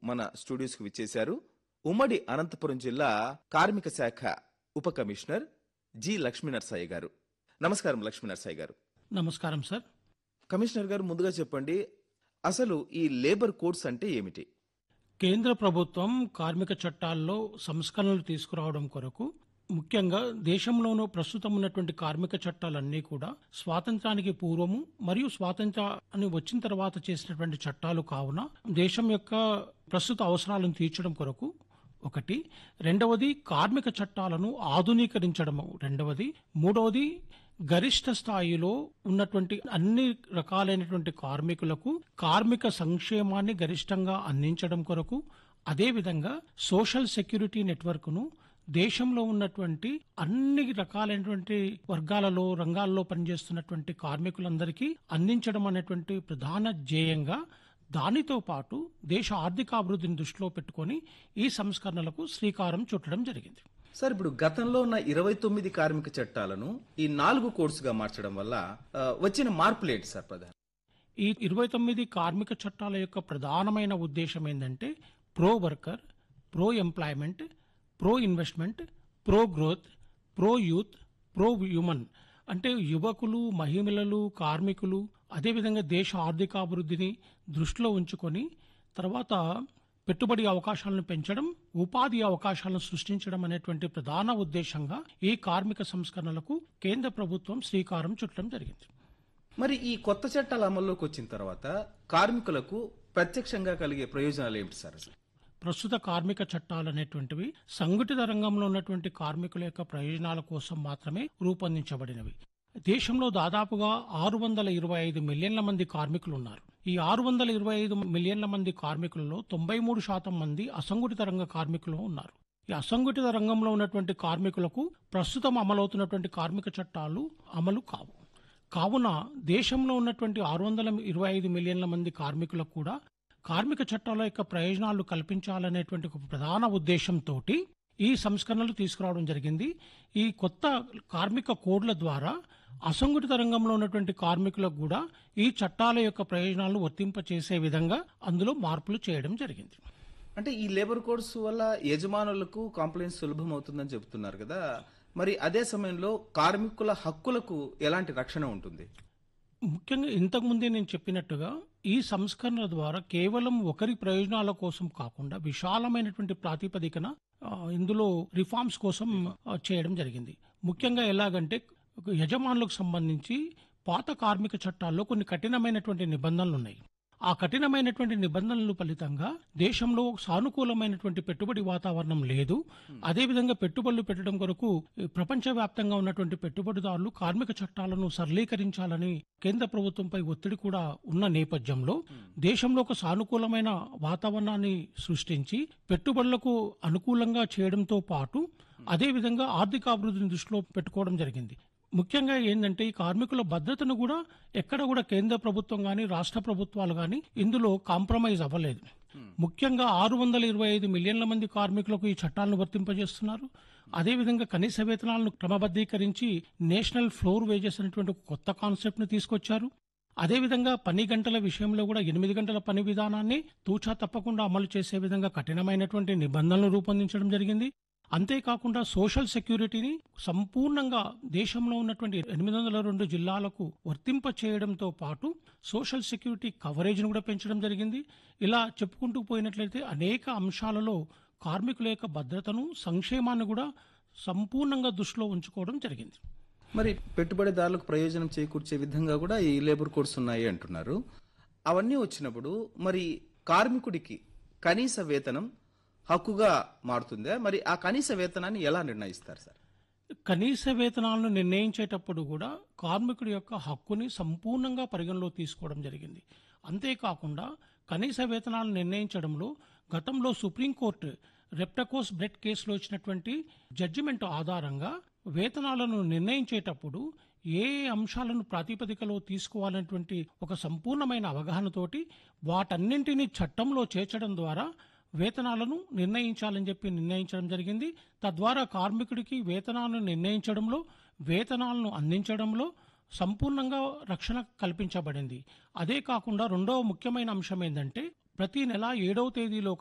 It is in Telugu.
మన స్టూడియోస్ కు విచ్చేశారు ఉమ్మడి అనంతపురం జిల్లా కార్మిక శాఖ ఉప కమిషనర్ జి లక్ష్మీనరసాయి గారు నమస్కారం లక్ష్మీనరసాయి గారు నమస్కారం సార్ కమిషనర్ గారు ముందుగా చెప్పండి అసలు ఈ లేబర్ కోడ్స్ అంటే ఏమిటి కేంద్ర ప్రభుత్వం కార్మిక చట్టాల్లో సంస్కరణలు తీసుకురావడం కొరకు ముఖ్యంగా దేశంలోనూ ప్రస్తుతం ఉన్నటువంటి కార్మిక చట్టాలన్నీ కూడా స్వాతంత్రానికి పూర్వము మరియు స్వాతంత్రాన్ని వచ్చిన తర్వాత చేసినటువంటి చట్టాలు కావున దేశం యొక్క ప్రస్తుత అవసరాలను తీర్చడం కొరకు ఒకటి రెండవది కార్మిక చట్టాలను ఆధునీకరించడము రెండవది మూడవది గరిష్ట స్థాయిలో ఉన్నటువంటి అన్ని రకాలైనటువంటి కార్మికులకు కార్మిక సంక్షేమాన్ని గరిష్టంగా అందించడం కొరకు అదేవిధంగా సోషల్ సెక్యూరిటీ నెట్వర్క్ను దేశంలో ఉన్నటువంటి అన్ని రకాలైనటువంటి వర్గాలలో రంగాల్లో పనిచేస్తున్నటువంటి కార్మికులందరికీ అందించడం అనేటువంటి ప్రధాన ధ్యేయంగా దానితో పాటు దేశ ఆర్థికాభివృద్ధిని దృష్టిలో పెట్టుకొని ఈ సంస్కరణలకు శ్రీకారం చుట్టడం జరిగింది సార్ ఇప్పుడు గతంలో ఉన్న ఇరవై తొమ్మిది కార్మిక చట్టాలను ఈ నాలుగు కోడ్స్ గా మార్చడం వల్ల ఆ, వచ్చిన మార్పులు ఏంటి సార్ ప్రధాన ఈ ఇరవై తొమ్మిది కార్మిక చట్టాల యొక్క ప్రధానమైన ఉద్దేశం ఏంటంటే pro worker pro employment pro investment pro growth pro youth pro human అంటే యువకులు మహిళలు కార్మికులు అదేవిధంగా దేశ ఆర్థికాభివృద్ధిని దృష్టిలో ఉంచుకొని తర్వాత పెట్టుబడి అవకాశాలను పెంచడం ఉపాధి అవకాశాలను సృష్టించడం అనేటువంటి ప్రధాన ఉద్దేశంగా ఈ కార్మిక సంస్కరణలకు కేంద్ర ప్రభుత్వం శ్రీకారం చుట్టడం జరిగింది మరి ఈ కొత్త చట్టాలు అమల్లోకి వచ్చిన తర్వాత కార్మికులకు ప్రత్యక్షంగా కలిగే ప్రయోజనాలు ఏమిటి సార్ అసలు ప్రస్తుత కార్మిక చట్టాలు అనేటువంటివి సంఘటిత రంగంలో ఉన్నటువంటి కార్మికుల యొక్క ప్రయోజనాల కోసం మాత్రమే రూపొందించబడినవి దేశంలో దాదాపుగా ఆరు వందల ఇరవై ఐదు మిలియన్ల మంది కార్మికులు ఉన్నారు ఈ ఆరు వందల ఇరవై ఐదు మిలియన్ల మంది కార్మికులలో తొంభై మూడు శాతం మంది అసంఘటిత రంగ కార్మికులు ఉన్నారు ఈ అసంఘటిత రంగంలో ఉన్నటువంటి కార్మికులకు ప్రస్తుతం అమలవుతున్నటువంటి కార్మిక చట్టాలు అమలు కావు కావున దేశంలో ఉన్నటువంటి ఆరు వందల ఇరవై ఐదు మిలియన్ల మంది కార్మికులకు కూడా కార్మిక చట్టాల యొక్క ప్రయోజనాలు కల్పించాలనేటువంటి ఒక ప్రధాన ఉద్దేశంతో ఈ సంస్కరణలు తీసుకురావడం జరిగింది ఈ కొత్త కార్మిక కోడ్ల ద్వారా అసంఘటిత రంగంలో ఉన్నటువంటి కార్మికులకు కూడా ఈ చట్టాల యొక్క ప్రయోజనాలను వర్తింపచేసే విధంగా అందులో మార్పులు చేయడం జరిగింది అంటే ఈ లేబర్ కోడ్స్ వల్ల యజమానులకు కాంప్లైంట్ సులభం అవుతుందని చెబుతున్నారు కదా మరి అదే సమయంలో కార్మికుల హక్కులకు ఎలాంటి రక్షణ ఉంటుంది ముఖ్యంగా ఇంతకుముందే నేను చెప్పినట్టుగా ఈ సంస్కరణ ద్వారా కేవలం ఒకరి ప్రయోజనాల కోసం కాకుండా విశాలమైనటువంటి ప్రాతిపదికన ఆ, ఇందులో రిఫార్మ్స్ కోసం ఆ, చేయడం జరిగింది ముఖ్యంగా ఎలాగంటే ఒక యజమానులకు సంబంధించి పాత కార్మిక చట్టాల్లో కొన్ని కఠినమైనటువంటి నిబంధనలు ఉన్నాయి ఆ కఠినమైనటువంటి నిబంధనలు ఫలితంగా దేశంలో సానుకూలమైనటువంటి పెట్టుబడి వాతావరణం లేదు అదేవిధంగా పెట్టుబడులు పెట్టడం కొరకు ఈ ప్రపంచవ్యాప్తంగా ఉన్నటువంటి పెట్టుబడిదారులు కార్మిక చట్టాలను సరళీకరించాలని కేంద్ర ప్రభుత్వంపై ఒత్తిడి కూడా ఉన్న నేపథ్యంలో దేశంలో ఒక సానుకూలమైన వాతావరణాన్ని సృష్టించి పెట్టుబడులకు అనుకూలంగా చేయడంతో పాటు అదేవిధంగా ఆర్థికాభివృద్ధిని దృష్టిలో పెట్టుకోవడం జరిగింది ముఖ్యంగా ఏంటంటే ఈ కార్మికుల భద్రతను కూడా ఎక్కడ కూడా కేంద్ర ప్రభుత్వం కానీ రాష్ట్ర ప్రభుత్వాలు కానీ ఇందులో కాంప్రమైజ్ అవ్వలేదు ముఖ్యంగా ఆరు వందల ఇరవై ఐదు మిలియన్ల మంది కార్మికులకు ఈ చట్టాలను వర్తింపజేస్తున్నారు అదేవిధంగా కనీస వేతనాలను క్రమబద్ధీకరించి నేషనల్ ఫ్లోర్ వేజెస్ అనేటువంటి ఒక కొత్త కాన్సెప్ట్ ను తీసుకొచ్చారు అదేవిధంగా పని గంటల విషయంలో కూడా ఎనిమిది గంటల పని విధానాన్ని తూచా తప్పకుండా అమలు చేసే విధంగా కఠినమైనటువంటి నిబంధనలు రూపొందించడం జరిగింది అంతేకాకుండా సోషల్ సెక్యూరిటీని సంపూర్ణంగా దేశంలో ఉన్నటువంటి ఎనిమిది వందల రెండు జిల్లాలకు వర్తింప చేయడంతో పాటు సోషల్ సెక్యూరిటీ కవరేజ్ను కూడా పెంచడం జరిగింది ఇలా చెప్పుకుంటూ పోయినట్లయితే అనేక అంశాలలో కార్మికుల యొక్క భద్రతను సంక్షేమాన్ని కూడా సంపూర్ణంగా దృష్టిలో ఉంచుకోవడం జరిగింది మరి పెట్టుబడిదారులకు ప్రయోజనం చేకూర్చే విధంగా కూడా ఈ లేబర్ కోడ్స్ ఉన్నాయి అంటున్నారు అవన్నీ వచ్చినప్పుడు మరి కార్మికుడికి కనీస వేతనం హక్కుగా మారుతుందా మరి ఆ కనీస వేతనాన్ని ఎలా నిర్ణయిస్తారు సార్ కనీస వేతనాలను నిర్ణయించేటప్పుడు కూడా కార్మికుడి యొక్క హక్కుని సంపూర్ణంగా పరిగణలో తీసుకోవడం జరిగింది అంతేకాకుండా కనీస వేతనాలను నిర్ణయించడంలో గతంలో సుప్రీంకోర్టు రెప్టకోస్ బ్రెడ్ కేసులో ఇచ్చినటువంటి జడ్జిమెంట్ ఆధారంగా వేతనాలను నిర్ణయించేటప్పుడు ఏ ఏ అంశాలను ప్రాతిపదికలో తీసుకోవాలనేటువంటి ఒక సంపూర్ణమైన అవగాహనతోటి వాటన్నింటినీ చట్టంలో చేర్చడం ద్వారా వేతనాలను నిర్ణయించాలని చెప్పి నిర్ణయించడం జరిగింది తద్వారా కార్మికుడికి వేతనాలను నిర్ణయించడంలో వేతనాలను అందించడంలో సంపూర్ణంగా రక్షణ కల్పించబడింది అదే కాకుండా రెండవ ముఖ్యమైన అంశం ఏంటంటే ప్రతి నెల ఏడవ తేదీలో